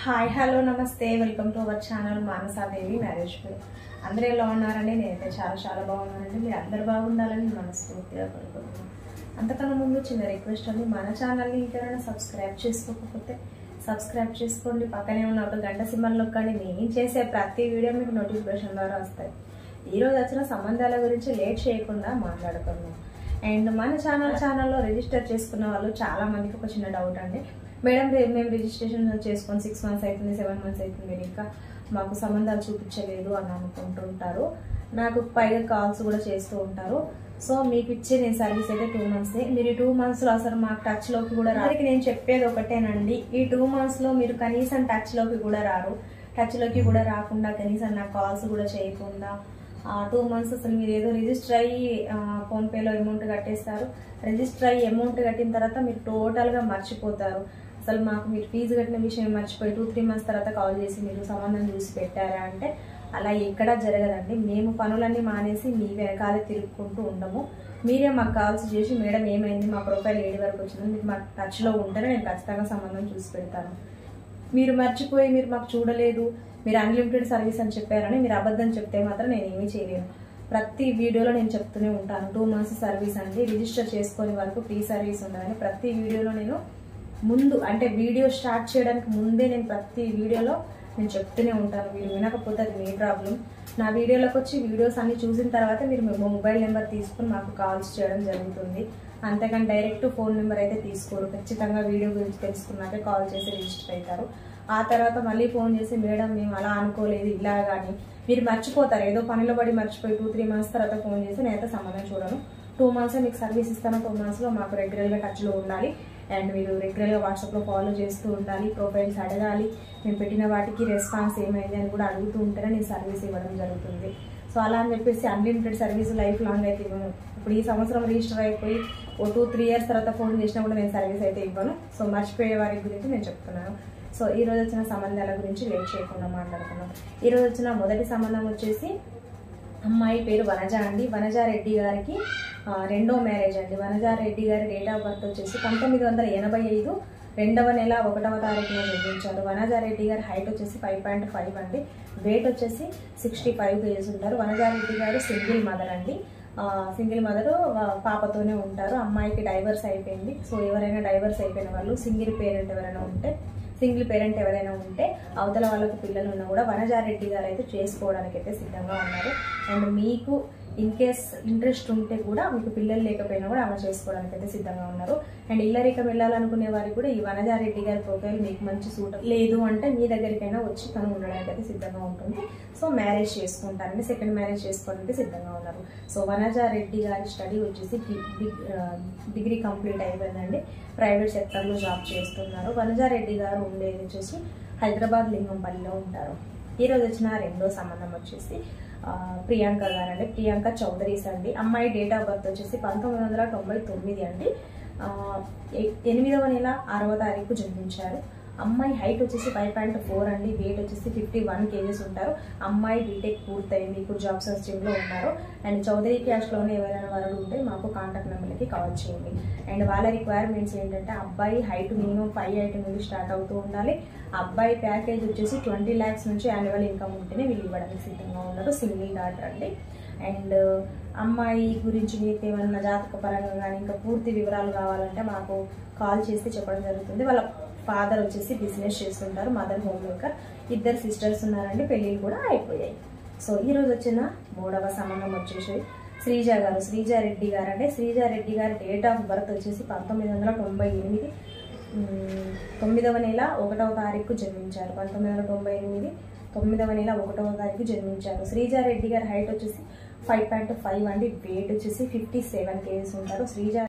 hi hello నమస్తే welcome to our channel Manasadevi marriage పే అందరూ ఎలా ఉన్నారండి నేనైతే చాలా చాలా బాగున్నానండి మీరు అందరు బాగుండాలని మనస్ఫూర్తిగా కోరుకుంటున్నాను అంతకన్నా ముందు చిన్న రిక్వెస్ట్ అండి మన ఛానల్ని ఇంకెవరైనా సబ్స్క్రైబ్ చేసుకోకపోతే సబ్స్క్రైబ్ చేసుకోండి పక్కనే ఉన్న ఒక గంట సింబల్ కానీ నేను చేసే ప్రతి వీడియో మీకు నోటిఫికేషన్ ద్వారా వస్తాయి ఈరోజు వచ్చిన సంబంధాల గురించి లేట్ చేయకుండా మాట్లాడుకుందాం అండ్ మన ఛానల్ ఛానల్లో రిజిస్టర్ చేసుకున్న వాళ్ళు చాలా మందికి ఒక చిన్న డౌట్ అండి మేడం రే- మేము రిజిస్ట్రేషన్ చేసుకొని సిక్స్ మంత్స్ అవుతుంది సెవెన్ మంత్స్ అవుతుంది మీరు ఇంకా మాకు సంబంధాలు చూపించలేదు అని అనుకుంటుంటారు నాకు పైగా కాల్స్ కూడా చేస్తూ ఉంటారు సో మీకు ఇచ్చే నేను సర్వీస్ అయితే టూ మంత్స్ మీరు ఈ టూ మంత్స్లో అసలు మాకు టచ్లోకి కూడా రారికి నేను చెప్పేది ఒకటేనండి ఈ టూ మంత్స్లో మీరు కనీసం టచ్లోకి కూడా రారు టచ్లోకి కూడా రాకుండా కనీసం నాకు కాల్స్ కూడా చేయకుండా టూ మంత్స్ అసలు మీరు ఏదో రిజిస్టర్ అయ్యి ఫోన్పేలో అమౌంట్ కట్టేస్తారు రిజిస్టర్ అయ్యి అమౌంట్ కట్టిన తర్వాత మీరు టోటల్గా మర్చిపోతారు అసలు మాకు మీరు ఫీజు కట్టిన విషయం మర్చిపోయి టూ త్రీ మంత్స్ తర్వాత కాల్ చేసి మీరు సంబంధం చూసి పెట్టారా అంటే అలా ఎక్కడా జరగదండి మేము పనులన్నీ మానేసి మీ వెనకాలే తిరుగుకుంటూ ఉండము మీరే మాకు కాల్స్ చేసి మేడం ఏమైంది మా ప్రొఫైల్ ఏడు వరకు వచ్చింది మీరు మాకు టచ్లో ఉంటేనే నేను ఖచ్చితంగా సంబంధం చూసి పెడతాను మీరు మర్చిపోయి మీరు మాకు చూడలేదు మీరు అన్లిమిటెడ్ సర్వీస్ అని చెప్పారని మీరు అబద్ధం చెప్తే మాత్రం నేను ఏమీ చేయలేను ప్రతి వీడియోలో నేను చెప్తూనే ఉంటాను టూ మంత్స్ సర్వీస్ అండి రిజిస్టర్ చేసుకునే వరకు ఫ్రీ సర్వీస్ ఉండదని ప్రతి వీడియోలో నేను ముందు అంటే వీడియో స్టార్ట్ చేయడానికి ముందే నేను ప్రతి వీడియోలో నేను చెప్తూనే ఉంటాను మీరు వినకపోతే అది మీ ప్రాబ్లం నా వీడియోలోకి వచ్చి వీడియోస్ అన్ని చూసిన తర్వాత మీరు మీ మొబైల్ నెంబర్ తీసుకుని మాకు కాల్స్ చేయడం జరుగుతుంది అంతేకాని డైరెక్ట్ ఫోన్ నెంబర్ అయితే తీసుకోరు ఖచ్చితంగా వీడియో గురించి తెలుసుకున్నాకే కాల్ చేసి రిజిస్టర్ అవుతారు ఆ తర్వాత మళ్ళీ ఫోన్ చేసి మేడం మేము అలా అనుకోలేదు ఇలా కానీ మీరు మర్చిపోతారు ఏదో పనిలో పడి మర్చిపోయి టూ త్రీ మంత్స్ తర్వాత ఫోన్ చేసి నేనైతే సంబంధం చూడను టూ మంత్స్ మీకు సర్వీస్ ఇస్తాను టూ మంత్స్లో మాకు రెగ్యులర్గా టచ్లో ఉండాలి అండ్ మీరు రెగ్యులర్గా వాట్సాప్లో ఫాలో చేస్తూ ఉండాలి ప్రొఫైల్స్ అడగాలి మేము పెట్టిన వాటికి రెస్పాన్స్ ఏమైంది అని కూడా అడుగుతూ ఉంటేనే నేను సర్వీస్ ఇవ్వడం జరుగుతుంది సో అలా అని చెప్పేసి అన్లిమిటెడ్ సర్వీస్ లైఫ్ లాంగ్ అయితే ఇవ్వను ఇప్పుడు ఈ సంవత్సరం రిజిస్టర్ అయిపోయి ఓ టూ త్రీ ఇయర్స్ తర్వాత ఫోన్ చేసినా కూడా నేను సర్వీస్ అయితే ఇవ్వను సో మర్చిపోయే వారి గురించి నేను చెప్తున్నాను సో ఈ రోజు వచ్చిన సంబంధాల గురించి లేట్ చేయకుండా మాట్లాడుకున్నాం ఈ రోజు వచ్చిన మొదటి సంబంధం వచ్చేసి అమ్మాయి పేరు వనజ అండి వనజ రెడ్డి గారికి ఆ, రెండో మ్యారేజ్ అండి వనజ రెడ్డి గారి డేట్ ఆఫ్ బర్త్ వచ్చేసి పంతొమ్మిది వందల ఎనభై ఐదు రెండవ నెల ఒకటవ తారీఖున జన్మించారు వనజ రెడ్డి గారి హైట్ వచ్చేసి ఫైవ్ పాయింట్ ఫైవ్ అండి వెయిట్ వచ్చేసి సిక్స్టీ ఫైవ్ కేజీస్ ఉంటారు వనజ రెడ్డి గారు సింగిల్ మదర్ అండి సింగిల్ మదర్ పాపతోనే ఉంటారు అమ్మాయికి డైవర్స్ అయిపోయింది సో ఎవరైనా డైవర్స్ అయిపోయిన వాళ్ళు సింగిల్ పేరెంట్ ఎవరైనా ఉంటే సింగిల్ పేరెంట్ ఎవరైనా ఉంటే అవతల వాళ్ళకు పిల్లలు ఉన్నా కూడా వనజారెడ్డి గారు అయితే చేసుకోవడానికి అయితే సిద్ధంగా ఉన్నారు అండ్ మీకు ఇన్ కేస్ ఇంట్రెస్ట్ ఉంటే కూడా మీకు పిల్లలు లేకపోయినా కూడా ఆమె చేసుకోవడానికి అయితే సిద్ధంగా ఉన్నారు అండ్ ఇల్లరికం వెళ్ళాలనుకునే వారికి కూడా ఈ వనజారెడ్డి గారి ప్రొఫైల్ మీకు మంచి సూట్ లేదు అంటే మీ దగ్గరికైనా వచ్చి తను ఉండడానికి అయితే సిద్ధంగా ఉంటుంది సో మ్యారేజ్ చేసుకుంటారని సెకండ్ మ్యారేజ్ చేసుకోవడానికి సిద్ధంగా ఉన్నారు సో వనజారెడ్డి గారి స్టడీ వచ్చేసి డి- డి- ఆ, డిగ్రీ కంప్లీట్ అయిపోయిందండి ప్రైవేట్ సెక్టర్లో జాబ్ చేస్తున్నారు వనజారెడ్డి గారు ఉండేది వచ్చేసి హైదరాబాద్ లింగంపల్లిలో ఉంటారు ఈరోజు వచ్చిన రెండో సంబంధం వచ్చేసి ఆ, ప్రియాంక గారు అండి ప్రియాంక చౌదరీస్ అండి అమ్మాయి డేట్ ఆఫ్ బర్త్ వచ్చేసి పంతొమ్మిది వందల తొంభై తొమ్మిది అండి ఆ, ఎ- ఎనిమిదవ నెల ఆరవ తారీఖు జన్మించారు అమ్మాయి హైట్ వచ్చేసి ఫైవ్ పాయింట్ ఫోర్ అండి వెయిట్ వచ్చేసి ఫిఫ్టీ వన్ కేజీస్ ఉంటారు అమ్మాయి బీటెక్ పూర్తయింది ఇప్పుడు జాబ్ సర్చింగ్లో ఉన్నారు అండ్ చౌదరి క్యాష్లోనే ఎవరైనా వరడు ఉంటే మాకు కాంటాక్ట్ నెంబర్కి కాల్ చేయండి అండ్ వాళ్ళ రిక్వైర్మెంట్స్ ఏంటంటే అబ్బాయి హైట్ మినిమం ఫైవ్ హైట్ నుండి స్టార్ట్ అవుతూ ఉండాలి అబ్బాయి ప్యాకేజ్ వచ్చేసి ట్వంటీ ల్యాక్స్ నుంచి యాన్యువల్ ఇన్కమ్ ఉంటేనే వీళ్ళు ఇవ్వడానికి సిద్ధంగా ఉన్నారు సింగిల్ డాటర్ అండి అండ్ అమ్మాయి గురించి మీకు ఏమన్నా జాతక పరంగా కానీ ఇంకా పూర్తి వివరాలు కావాలంటే మాకు కాల్ చేస్తే చెప్పడం జరుగుతుంది వాళ్ళ ఫాదర్ వచ్చేసి బిజినెస్ చేస్తుంటారు మదర్ హోమ్ మేకర్ ఇద్దరు సిస్టర్స్ ఉన్నారండి పెళ్ళిళ్ళు కూడా అయిపోయాయి సో ఈ రోజు వచ్చిన మూడవ సంబంధం వచ్చేసి శ్రీజ గారు శ్రీజ రెడ్డి గారు అంటే శ్రీజ రెడ్డి గారి డేట్ ఆఫ్ బర్త్ వచ్చేసి పంతొమ్మిది వందల తొంభై ఎనిమిది ఉమ్, తొమ్మిదవ నెల ఒకటవ తారీఖు జన్మించారు పంతొమ్మిది వందల తొంభై ఎనిమిది తొమ్మిదవ నెల ఒకటవ తారీఖు జన్మించారు శ్రీజారెడ్డి గారి హైట్ వచ్చేసి ఫైవ్ పాయింట్ ఫైవ్ అండి వెయిట్ వచ్చేసి ఫిఫ్టీ సెవెన్ కేజీస్ ఉంటారు శ్రీజా